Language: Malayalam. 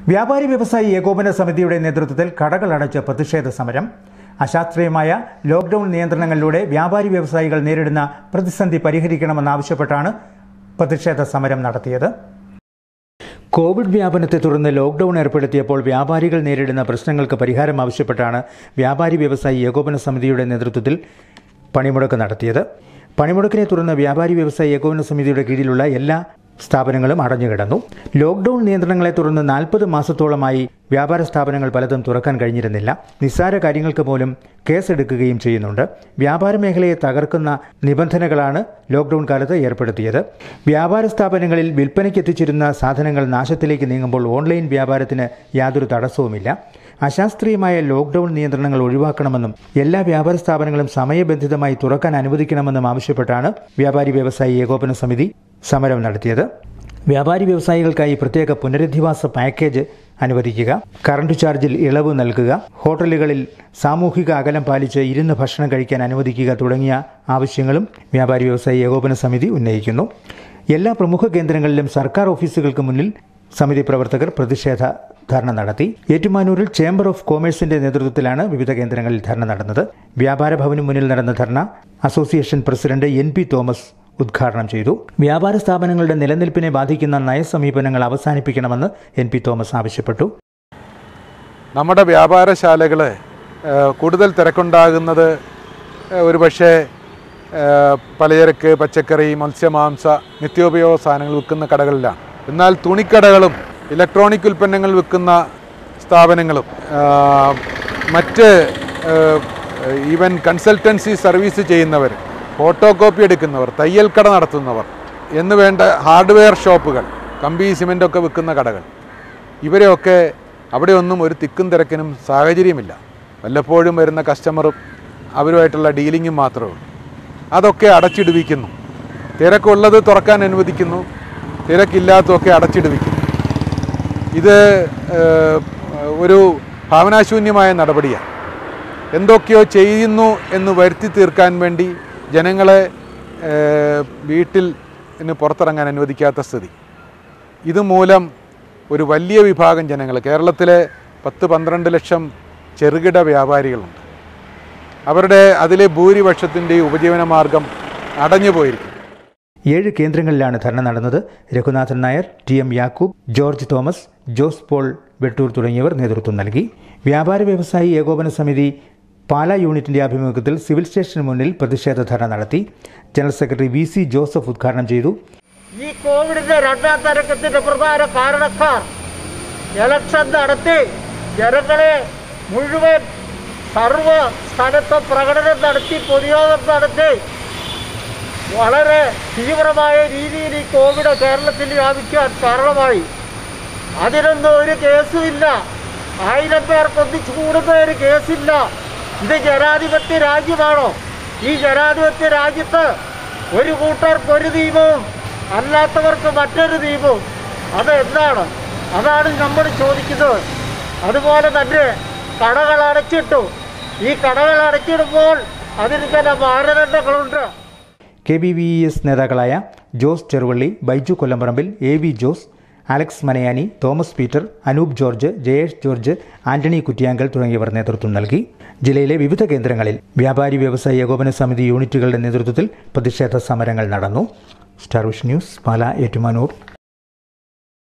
വ്യാപാരി വ്യവസായി ഏകോപന സമിതിയുടെ നേതൃത്വത്തിൽ കടകൾ അടച്ച് പ്രതിഷേധ സമരം അശാസ്ത്രീയമായ ലോക്ഡൌൺ നിയന്ത്രണങ്ങളിലൂടെ വ്യാപാരി വ്യവസായികൾ നേരിടുന്ന പ്രതിസന്ധി പരിഹരിക്കണമെന്നാവശ്യപ്പെട്ടാണ് പ്രതിഷേധ സമരം നടത്തിയത് കോവിഡ് വ്യാപനത്തെ തുടർന്ന് ലോക്ഡൌൺ ഏർപ്പെടുത്തിയപ്പോൾ വ്യാപാരികൾ നേരിടുന്ന പ്രശ്നങ്ങൾക്ക് പരിഹാരം ആവശ്യപ്പെട്ടാണ് വ്യാപാരി വ്യവസായി ഏകോപന സമിതിയുടെ നേതൃത്വത്തിൽ പണിമുടക്ക് നടത്തിയത് പണിമുടക്കിനെ തുടർന്ന് വ്യാപാരി വ്യവസായി ഏകോപന സമിതിയുടെ കീഴിലുള്ള എല്ലാ സ്ഥാപനങ്ങളും അടഞ്ഞുകിടന്നു ലോക്ഡൌൺ നിയന്ത്രണങ്ങളെ തുടർന്ന് നാൽപ്പത് മാസത്തോളമായി വ്യാപാര സ്ഥാപനങ്ങൾ പലതും തുറക്കാൻ കഴിഞ്ഞിരുന്നില്ല നിസ്സാര കാര്യങ്ങൾക്ക് പോലും കേസെടുക്കുകയും ചെയ്യുന്നുണ്ട് വ്യാപാര മേഖലയെ തകർക്കുന്ന നിബന്ധനകളാണ് ലോക്ഡൌൺ കാലത്ത് ഏർപ്പെടുത്തിയത് വ്യാപാര സ്ഥാപനങ്ങളിൽ വിൽപ്പനയ്ക്ക് എത്തിച്ചിരുന്ന സാധനങ്ങൾ നാശത്തിലേക്ക് നീങ്ങുമ്പോൾ ഓൺലൈൻ വ്യാപാരത്തിന് യാതൊരു തടസ്സവുമില്ല അശാസ്ത്രീയമായ ലോക്ഡൌൺ നിയന്ത്രണങ്ങൾ ഒഴിവാക്കണമെന്നും എല്ലാ വ്യാപാര സ്ഥാപനങ്ങളും സമയബന്ധിതമായി തുറക്കാൻ അനുവദിക്കണമെന്നും ആവശ്യപ്പെട്ടാണ് വ്യാപാരി വ്യവസായി ഏകോപന സമിതി സമരം നടത്തിയത് വ്യാപാരി വ്യവസായികൾക്കായി പ്രത്യേക പുനരധിവാസ പാക്കേജ് അനുവദിക്കുക കറണ്ട് ചാർജിൽ ഇളവ് നൽകുക ഹോട്ടലുകളിൽ സാമൂഹിക അകലം പാലിച്ച് ഇരുന്ന് ഭക്ഷണം കഴിക്കാൻ അനുവദിക്കുക തുടങ്ങിയ ആവശ്യങ്ങളും വ്യാപാരി വ്യവസായി ഏകോപന സമിതി ഉന്നയിക്കുന്നു എല്ലാ പ്രമുഖ കേന്ദ്രങ്ങളിലും സർക്കാർ ഓഫീസുകൾക്ക് മുന്നിൽ സമിതി പ്രവർത്തകർ പ്രതിഷേധ ധർണ നടത്തി ഏറ്റുമാനൂരിൽ ചേംബർ ഓഫ് കോമേഴ്സിന്റെ നേതൃത്വത്തിലാണ് വിവിധ കേന്ദ്രങ്ങളിൽ ധർണ നടന്നത് വ്യാപാര ഭവന് മുന്നിൽ നടന്ന dharna association president N P Thomas ഉദ്ഘാടനം ചെയ്തു വ്യാപാര സ്ഥാപനങ്ങളുടെ നിലനിൽപ്പിനെ ബാധിക്കുന്ന നയസമീപനങ്ങൾ അവസാനിപ്പിക്കണമെന്ന് എൻ പി തോമസ് ആവശ്യപ്പെട്ടു നമ്മുടെ വ്യാപാരശാലകൾ കൂടുതൽ തിരക്കുണ്ടാകുന്നത് ഏഹ്, ഒരുപക്ഷെ ഏഹ്, പലചരക്ക് പച്ചക്കറി മത്സ്യമാംസ നിത്യോപയോഗ സാധനങ്ങൾ വിൽക്കുന്ന കടകളിലാണ് എന്നാൽ തുണിക്കടകളും ഇലക്ട്രോണിക് ഉൽപ്പന്നങ്ങൾ വിൽക്കുന്ന സ്ഥാപനങ്ങളും ആഹ്, മറ്റ് ഏഹ്, ഈവൻ കൺസൾട്ടൻസി സർവീസ് ചെയ്യുന്നവർ ഫോട്ടോ കോപ്പി എടുക്കുന്നവർ തയ്യൽ കട നടത്തുന്നവർ എന്ന് വേണ്ട ഹാർഡ്വെയർ ഷോപ്പുകൾ കമ്പി സിമെൻ്റൊക്കെ വിൽക്കുന്ന കടകൾ ഇവരെയൊക്കെ അവിടെയൊന്നും ഒരു തിക്കും തിരക്കിനും സാഹചര്യമില്ല വല്ലപ്പോഴും വരുന്ന കസ്റ്റമറും അവരുമായിട്ടുള്ള ഡീലിങ്ങും മാത്രമേ ഉള്ളൂ അതൊക്കെ അടച്ചിടുവിക്കുന്നു തിരക്കുള്ളത് തുറക്കാൻ അനുവദിക്കുന്നു തിരക്കില്ലാത്തതൊക്കെ അടച്ചിടുവിക്കുന്നു ഇത് ഏഹ്, ഒരു ഭാവനാശൂന്യമായ നടപടിയാണ് എന്തൊക്കെയോ ചെയ്യുന്നു എന്ന് വരുത്തി തീർക്കാൻ വേണ്ടി ജനങ്ങളെ ഏഹ്, വീട്ടിൽ നിന്ന് പുറത്തിറങ്ങാൻ അനുവദിക്കാത്ത സ്ഥിതി ഇതുമൂലം ഒരു വലിയ വിഭാഗം ജനങ്ങൾ കേരളത്തിലെ പത്ത് പന്ത്രണ്ട് ലക്ഷം ചെറുകിട വ്യാപാരികളുണ്ട് അവരുടെ അതിലെ ഭൂരിപക്ഷത്തിൻ്റെ ഉപജീവന മാർഗം അടഞ്ഞു പോയിരിക്കും ഏഴ് കേന്ദ്രങ്ങളിലാണ് ധർണ നടന്നത് രഘുനാഥൻ നായർ ടി എം യാക്കൂബ് ജോർജ് തോമസ് ജോസ് പോൾ വെട്ടൂർ തുടങ്ങിയവർ നേതൃത്വം നൽകി വ്യാപാര വ്യവസായി ഏകോപന സമിതി പാലാ യൂണിറ്റിന്റെ ആഭിമുഖ്യത്തിൽ സിവിൽ സ്റ്റേഷന് മുന്നിൽ പ്രതിഷേധ ധർണ നടത്തി general secretary V C Joseph ഉദ്ഘാടനം ചെയ്തു ഈ കോവിഡിന്റെ രണ്ടാം തരംഗത്തിന്റെ പ്രധാന കാരണക്കാർ ഇലക്ഷൻ നടത്തി ജനങ്ങളെ മുഴുവൻ സർവ സ്ഥലത്തും പ്രകടനം നടത്തി പൊതുയോഗം നടത്തി വളരെ തീവ്രമായ രീതിയിൽ ഈ കോവിഡ് കേരളത്തിൽ വ്യാപിക്കാൻ കാരണമായി അതിനൊന്നും ഒരു കേസുമില്ല ആയിരം പേർക്ക് ഒന്നിച്ചു കൂടുന്ന ഒരു കേസില്ല ഇത് ജനാധിപത്യ രാജ്യമാണോ ഈ ജനാധിപത്യ രാജ്യത്ത് ഒരു കൂട്ടർക്ക് ഒരു നിയമവും അല്ലാത്തവർക്ക് മറ്റൊരു നിയമവും അത് എന്താണ് അതാണ് നമ്മൾ ചോദിക്കുന്നത് അതുപോലെ തന്നെ കടകൾ അടച്ചിട്ടു ഈ കടകൾ അടച്ചിടുമ്പോൾ അതിന് ചില മാനദണ്ഡങ്ങളുണ്ട് കെ ബി വി എസ് നേതാക്കളായ ജോസ് ചെറുവള്ളി ബൈജു കൊല്ലംപറമ്പിൽ എ വി ജോസ് അലക്സ് മനയാനി തോമസ് പീറ്റർ അനൂപ് ജോർജ് ജയേഷ് ജോർജ് ആന്റണി കുറ്റിയാങ്കൽ തുടങ്ങിയവർ നേതൃത്വം നൽകി ജില്ലയിലെ വിവിധ കേന്ദ്രങ്ങളിൽ വ്യാപാരി വ്യവസായി ഏകോപന സമിതി യൂണിറ്റുകളുടെ നേതൃത്വത്തിൽ പ്രതിഷേധ സമരങ്ങൾ നടന്നു star vision news Pala Ettumanoor